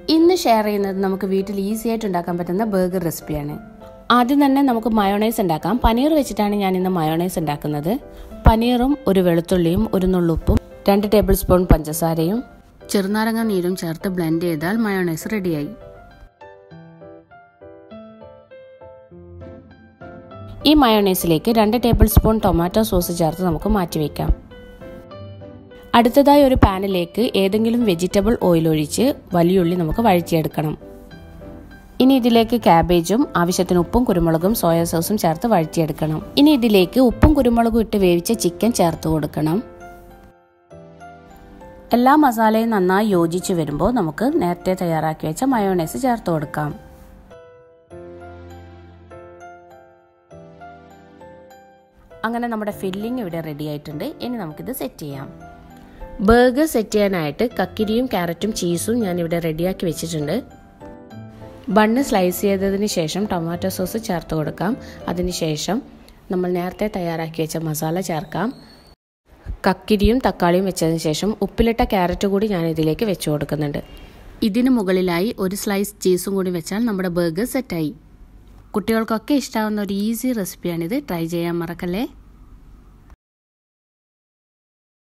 ഇന്ന് ഷെയർ ചെയ്യുന്നത് നമുക്ക് വീട്ടിൽ ഈസി ആയിട്ട് ഉണ്ടാക്കാൻ പറ്റുന്ന ബർഗർ റെസിപ്പിയാണ് ആദ്യം തന്നെ നമുക്ക് മയോണൈസ് ഉണ്ടാക്കാം പനീർ വെച്ചിട്ടാണ് ഞാൻ ഇന്ന് മയോണൈസ് ഉണ്ടാക്കുന്നത് പനീറും ഒരു വെളുത്തുള്ളിയും ഒരു നുള്ളുപ്പും രണ്ട് ടേബിൾ സ്പൂൺ പഞ്ചസാരയും ചെറുനാരങ്ങ നീരും ചേർത്ത് ബ്ലെൻഡ് ചെയ്താൽ മയോണൈസ് റെഡിയായി ഈ മയോണൈസിലേക്ക് രണ്ട് ടേബിൾ സ്പൂൺ ടൊമാറ്റോ സോസ് ചേർത്ത് നമുക്ക് മാറ്റിവെക്കാം അടുത്തതായി ഒരു പാനിലേക്ക് ഏതെങ്കിലും വെജിറ്റബിൾ ഓയിൽ ഒഴിച്ച് വലിയുള്ളി നമുക്ക് വഴറ്റിയെടുക്കണം ഇനി ഇതിലേക്ക് ക്യാബേജും ആവശ്യത്തിന് ഉപ്പും കുരുമുളകും സോയാ സോസും ചേർത്ത് വഴറ്റിയെടുക്കണം ഇനി ഇതിലേക്ക് ഉപ്പും കുരുമുളകും ഇട്ട് വേവിച്ച ചിക്കൻ ചേർത്ത് കൊടുക്കണം എല്ലാ മസാലയും നന്നായി യോജിച്ച് വരുമ്പോൾ നമുക്ക് നേരത്തെ തയ്യാറാക്കി വെച്ച മയോണൈസ് ചേർത്ത് കൊടുക്കാം അങ്ങനെ നമ്മുടെ ഫില്ലിംഗ് ഇവിടെ റെഡി ആയിട്ടുണ്ട് ഇനി നമുക്കിത് സെറ്റ് ചെയ്യാം ബർഗർ സെറ്റ് ചെയ്യാനായിട്ട് കക്കിരിയും ക്യാരറ്റും ചീസും ഞാൻ ഇവിടെ റെഡിയാക്കി വെച്ചിട്ടുണ്ട് ബണ്ണ് സ്ലൈസ് ചെയ്തതിന് ശേഷം ടൊമാറ്റോ സോസ് ചേർത്ത് കൊടുക്കാം അതിനുശേഷം നമ്മൾ നേരത്തെ തയ്യാറാക്കി വെച്ച മസാല ചേർക്കാം കക്കിരിയും തക്കാളിയും വെച്ചതിന് ശേഷം ഉപ്പിലിട്ട ക്യാരറ്റ് കൂടി ഞാൻ ഇതിലേക്ക് വെച്ച് കൊടുക്കുന്നുണ്ട് ഇതിന് മുകളിലായി ഒരു സ്ലൈസ് ചീസും കൂടി വെച്ചാൽ നമ്മുടെ ബർഗർ സെറ്റായി കുട്ടികൾക്കൊക്കെ ഇഷ്ടാവുന്ന ഒരു ഈസി റെസിപ്പിയാണിത് ട്രൈ ചെയ്യാൻ മറക്കല്ലേ